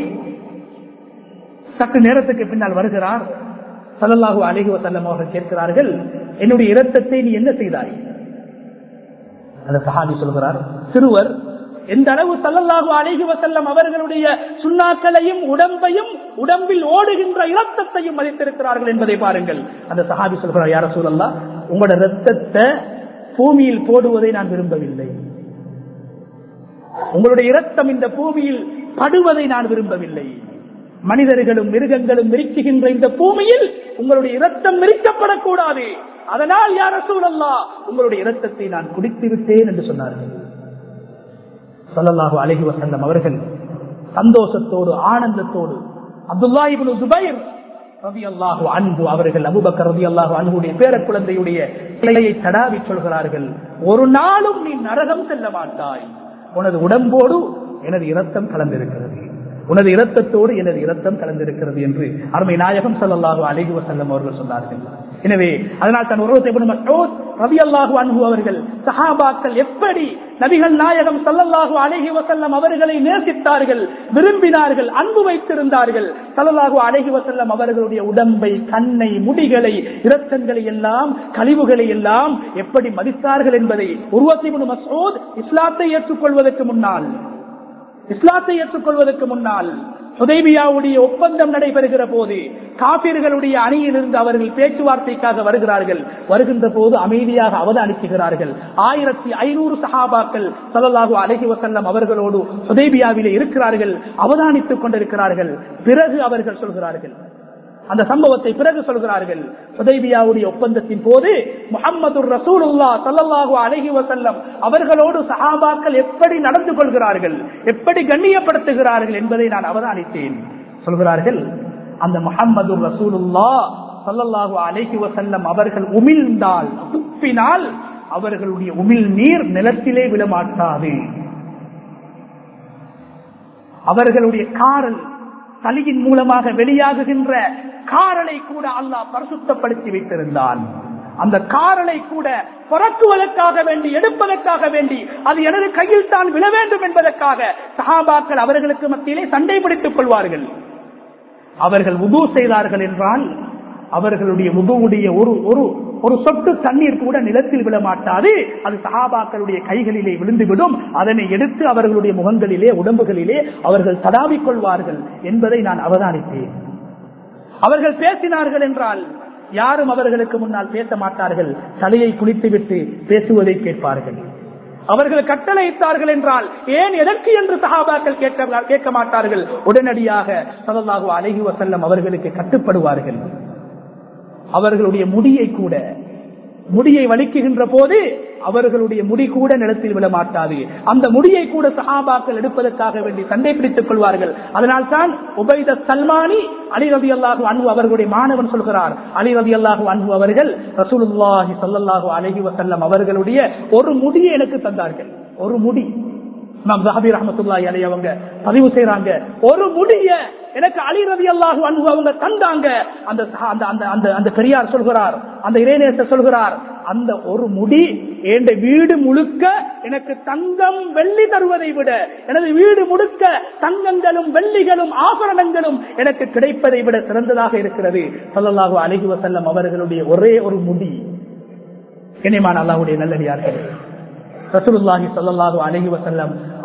சற்று நேரத்துக்கு பின்னால் வருகிறார் சல்லல்லாஹூ அலஹி வசல்லம் அவர்கள் கேட்கிறார்கள் என்னுடைய இரத்தத்தை நீ என்ன செய்தாய் அந்த சஹாபி சொல்கிறார் சிறுவர் எந்த அளவு சல்லல்லாஹு அழகி வசல்லம் அவர்களுடைய சுண்ணாக்களையும் உடம்பையும் உடம்பில் ஓடுகின்ற இரத்தத்தையும் மதித்திருக்கிறார்கள் என்பதை பாருங்கள் அந்த சஹாபி சொல்கிறார் யார சூழல்லா உங்களோட ரத்தத்தை பூமியில் போடுவதை நான் விரும்பவில்லை உங்களுடைய இரத்தம் இந்த பூமியில் படுவதை நான் விரும்பவில்லை மனிதர்களும் மிருகங்களும் மிரிக்குகின்ற இந்த பூமியில் உங்களுடைய இரத்தம் மிரிக்கப்படக்கூடாது அதனால் யார சூழல்லா உங்களுடைய இரத்தத்தை நான் குடித்து விட்டேன் என்று சொன்னார்கள் சல்லல்லாஹு அலஹி வசல்லம் அவர்கள் சந்தோஷத்தோடு ஆனந்தத்தோடு அப்துல்லா இப்னு ஜுபைர் ரவி அல்லாஹு அன்பு அவர்கள் அபுபக்கர் ரவி அல்லாஹு அன்புடைய பேர குழந்தையுடைய கிளையை தடாவி சொல்கிறார்கள் ஒரு நாளும் நீ நரகம் செல்ல மாட்டாய் உனது உடம்போடு எனது இரத்தம் கலந்திருக்கிறது உனது இரத்தத்தோடு எனது இரத்தம் கலந்திருக்கிறது என்று அருமை நாயகம் சல்லாஹு அலிஹி வசல்லம் அவர்கள் சொன்னார்கள் எனவே அதனால் தன் உருவத்தை ரவி அல்லாஹு அன்பு அவர்கள் சஹாபாக்கள் எப்படி நபிகள் நாயகம் சல்லல்லாஹு அழகி வசல்லம் அவர்களை நேசித்தார்கள் விரும்பினார்கள் அன்பு வைத்திருந்தார்கள் சல்லல்லாஹு அழகி வசல்லம் அவர்களுடைய உடம்பை கண்ணை முடிகளை இரத்தங்களை எல்லாம் கழிவுகளை எல்லாம் எப்படி மதித்தார்கள் என்பதை உருவத்தை மசோத் இஸ்லாத்தை ஏற்றுக்கொள்வதற்கு முன்னால் இஸ்லாத்தை ஏற்றுக்கொள்வதற்கு முன்னால் சுதைபியாவுடைய ஒப்பந்தம் நடைபெறுகிற போது காப்பீர்களுடைய அணியிலிருந்து அவர்கள் பேச்சுவார்த்தைக்காக வருகிறார்கள் வருகின்ற போது அமைதியாக அவதானிக்குகிறார்கள் ஆயிரத்தி ஐநூறு சகாபாக்கள் சலல்லாஹு அலஹி வசல்லம் அவர்களோடு சுதைபியாவிலே இருக்கிறார்கள் அவதானித்துக் கொண்டிருக்கிறார்கள் பிறகு அவர்கள் சொல்கிறார்கள் அந்த சம்பவத்தை பிறகு சொல்கிறார்கள் உதய்பியாவுடைய ஒப்பந்தத்தின் போது முகமது ரசூலுல்லா சல்லாஹூ அலஹி வசல்லம் அவர்களோடு சஹாபாக்கள் எப்படி நடந்து கொள்கிறார்கள் எப்படி கண்ணியப்படுத்துகிறார்கள் என்பதை நான் அவதானித்தேன் சொல்கிறார்கள் அந்த முகமது ரசூலுல்லா சல்லல்லாஹு அலஹி வசல்லம் அவர்கள் உமிழ்ந்தால் துப்பினால் அவர்களுடைய உமிழ் நீர் நிலத்திலே விழமாட்டாது அவர்களுடைய காரல் தலையின் மூலமாக வெளியாகுகின்ற காரலை கூட அல்லாஹ் பரிசுத்தப்படுத்தி வைத்திருந்தான் அந்த காரலை கூட புறக்குவதற்காக வேண்டி எடுப்பதற்காக வேண்டி அது எனது கையில் தான் விழ வேண்டும் என்பதற்காக சஹாபாக்கள் அவர்களுக்கு மத்தியிலே சண்டை பிடித்துக் கொள்வார்கள் அவர்கள் உது செய்தார்கள் என்றால் அவர்களுடைய உதுவுடைய ஒரு ஒரு ஒரு சொட்டு தண்ணீர் கூட நிலத்தில் விழ மாட்டாது அது சகாபாக்களுடைய கைகளிலே விழுந்துவிடும் அதனை எடுத்து அவர்களுடைய முகங்களிலே உடம்புகளிலே அவர்கள் தடாவிக் கொள்வார்கள் என்பதை நான் அவதானித்தேன் அவர்கள் பேசினார்கள் என்றால் யாரும் அவர்களுக்கு முன்னால் பேச மாட்டார்கள் தலையை குளித்துவிட்டு பேசுவதை கேட்பார்கள் அவர்கள் கட்டளையிட்டார்கள் என்றால் ஏன் எதற்கு என்று சகாபாக்கள் கேட்க கேட்க மாட்டார்கள் உடனடியாக சதல்லாஹு அலஹி வசல்லம் அவர்களுக்கு கட்டுப்படுவார்கள் அவர்களுடைய முடியை கூட முடியை வலிக்குகின்ற போது அவர்களுடைய முடி கூட நிலத்தில் விழ மாட்டாது அந்த முடியை கூட சஹாபாக்கள் எடுப்பதற்காக வேண்டி சண்டை பிடித்துக் கொள்வார்கள் அதனால் தான் உபைத சல்மானி அலி ரவி அல்லாஹு அன்பு அவர்களுடைய மாணவன் சொல்கிறார் அலி ரவி அல்லாஹு அன்பு அவர்கள் ரசூலுல்லாஹி சல்லாஹூ அலஹி வசல்லம் அவர்களுடைய ஒரு முடியை எனக்கு தந்தார்கள் ஒரு முடி ரஹமத்துல்லாஹி அலி அவங்க பதிவு செய்யறாங்க ஒரு முடிய எனக்கு அலி ரவி அல்லாஹு அன்பு அவங்க தந்தாங்க அந்த அந்த அந்த அந்த பெரியார் சொல்கிறார் அந்த இறைநேச சொல்கிறார் அந்த ஒரு முடி என் வீடு முழுக்க எனக்கு தங்கம் வெள்ளி தருவதை விட எனது வீடு முழுக்க தங்கங்களும் வெள்ளிகளும் ஆபரணங்களும் எனக்கு கிடைப்பதை விட சிறந்ததாக இருக்கிறது சொல்லலாக அழகி வசல்லம் அவர்களுடைய ஒரே ஒரு முடி இனிமான் அல்லாவுடைய நல்லடியார்கள் ரசூலுல்லாஹி சொல்லல்லாஹு அலஹி வசல்லம்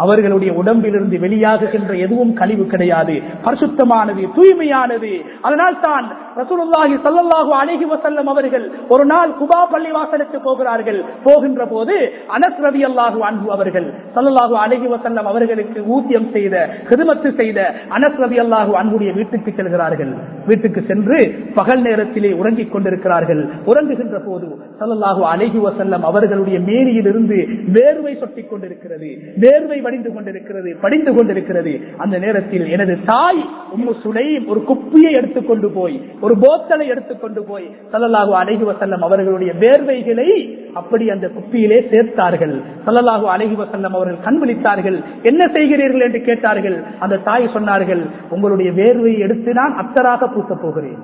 அவர்களுடைய உடம்பிலிருந்து வெளியாகுகின்ற எதுவும் கழிவு கிடையாது பரிசுத்தமானது தூய்மையானது அதனால் தான் ரசூலுல்லாஹி ஸல்லல்லாஹு அலைஹி வஸல்லம் அவர்கள் ஒரு நாள் குபா பள்ளிவாசலுக்கு போகிறார்கள் போகின்ற போது அனஸ் ரலியல்லாஹு அன்ஹு அவர்கள் ஸல்லல்லாஹு அலைஹி வஸல்லம் அவர்களுக்கு ஊதியம் செய்த ஹிதமத்து செய்த அனஸ் ரலியல்லாஹு அன்ஹுடைய வீட்டுக்கு செல்கிறார்கள் வீட்டுக்கு சென்று பகல் நேரத்திலே உறங்கிக் கொண்டிருக்கிறார்கள் உறங்குகின்ற போது ஸல்லல்லாஹு அலைஹி வஸல்லம் அவர்களுடைய மேனியிலிருந்து வேர்வை சொட்டிக் கொண்டிருக்கிறது வேர்வை வடிந்து கொண்டிருக்கிறது படிந்து கொண்டிருக்கிறது அந்த நேரத்தில் எனது தாய் உம்மு சுலைம் ஒரு குப்பியை எடுத்துக்கொண்டு போய் ஒரு போத்தலை எடுத்துக்கொண்டு போய் சல்லல்லாஹு அலைஹி வசல்லம் அவர்களுடைய வேர்வைகளை அப்படி அந்த குப்பியிலே சேர்த்தார்கள் சல்லல்லாஹு அலைஹி வசல்லம் அவர்கள் கண் விழித்தார்கள் என்ன செய்கிறீர்கள் என்று கேட்டார்கள் அந்த தாய் சொன்னார்கள் உங்களுடைய வேர்வையை எடுத்து நான் அத்தராக பூசப் போகிறேன்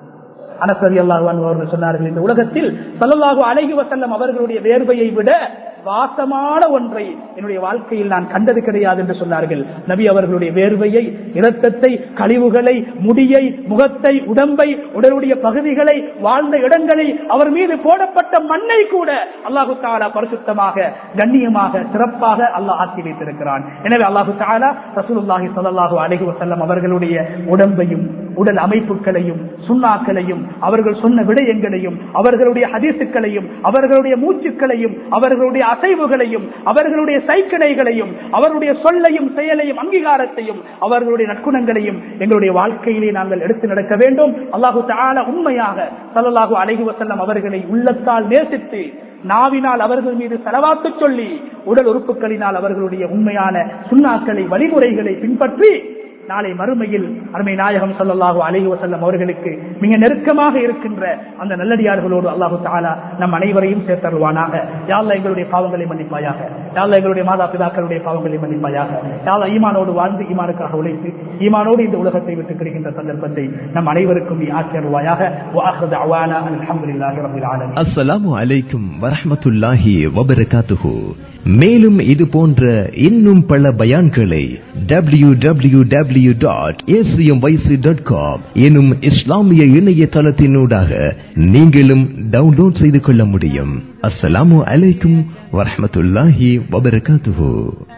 அனசரி அல்லாஹ் அவர்கள் சொன்னார்கள் இந்த உலகத்தில் சல்லல்லாஹு அலைஹி வசல்லம் அவர்களுடைய வேர்வையை விட வாசமான ஒன்றை என்னுடைய வாழ்க்கையில் நான் கண்டது கிடையாது என்று சொன்னார்கள் நபி அவர்களுடைய வேர்வையை இரத்தத்தை கழிவுகளை முடியை முகத்தை உடம்பை உடலுடைய பகுதிகளை வாழ்ந்த இடங்களை அவர் மீது போடப்பட்ட மண்ணை கூட அல்லாஹு தாலா பரிசுத்தமாக கண்ணியமாக சிறப்பாக அல்லாஹ் ஆக்கி வைத்திருக்கிறான் எனவே அல்லாஹு தாலா ரசூலுல்லாஹி ஸல்லல்லாஹு அலைஹி வஸல்லம் அவர்களுடைய உடம்பையும் உடல் அமைப்புகளையும் சுண்ணாக்களையும் அவர்கள் சொன்ன விடயங்களையும் அவர்களுடைய ஹதீசுக்களையும் அவர்களுடைய மூச்சுக்களையும் அவர்களுடைய அசைவுகளையும் அவர்களுடைய சைக்கிணைகளையும் அவருடைய சொல்லையும் செயலையும் அங்கீகாரத்தையும் அவர்களுடைய நற்குணங்களையும் எங்களுடைய வாழ்க்கையிலே நாங்கள் எடுத்து நடக்க வேண்டும் அல்லாஹு தால உண்மையாக சல்லல்லாஹு அலைஹி வசல்லம் அவர்களை உள்ளத்தால் நேசித்து நாவினால் அவர்கள் மீது செலவாத்து சொல்லி உடல் உறுப்புகளினால் அவர்களுடைய உண்மையான சுண்ணாக்களை வழிமுறைகளை பின்பற்றி நாளை மறுமையில் அருமை நாயகம் சல்லாஹூ அலைஹி வசல்லம் அவர்களுக்கு மிக நெருக்கமாக இருக்கின்ற அந்த நல்லடியார்களோடு அல்லாஹு தாலா நம் அனைவரையும் சேர்த்தருவானாக யாழ்ல எங்களுடைய பாவங்களை மன்னிப்பாயாக யாழ்ல எங்களுடைய மாதா பிதாக்களுடைய பாவங்களை மன்னிப்பாயாக யாழ்ல ஈமானோடு வாழ்ந்து ஈமானுக்காக உழைத்து ஈமானோடு இந்த உலகத்தை விட்டு கிடைக்கின்ற சந்தர்ப்பத்தை நம் அனைவருக்கும் நீ ஆக்கியருவாயாக அஸ்ஸலாமு அலைக்கும் வரஹமத்துல்லாஹி வபரகாத்துஹு மேலும் இது போன்ற இன்னும் பல பயான்களை W W W dot ACM YC dot com எனும் இஸ்லாமிய இணையதளத்தினூடாக நீங்களும் டவுன்லோட் செய்து கொள்ள முடியும் அஸ்ஸலாமு அலைக்கும் வரஹமத்துல்லாஹி வபரகாத்துஹு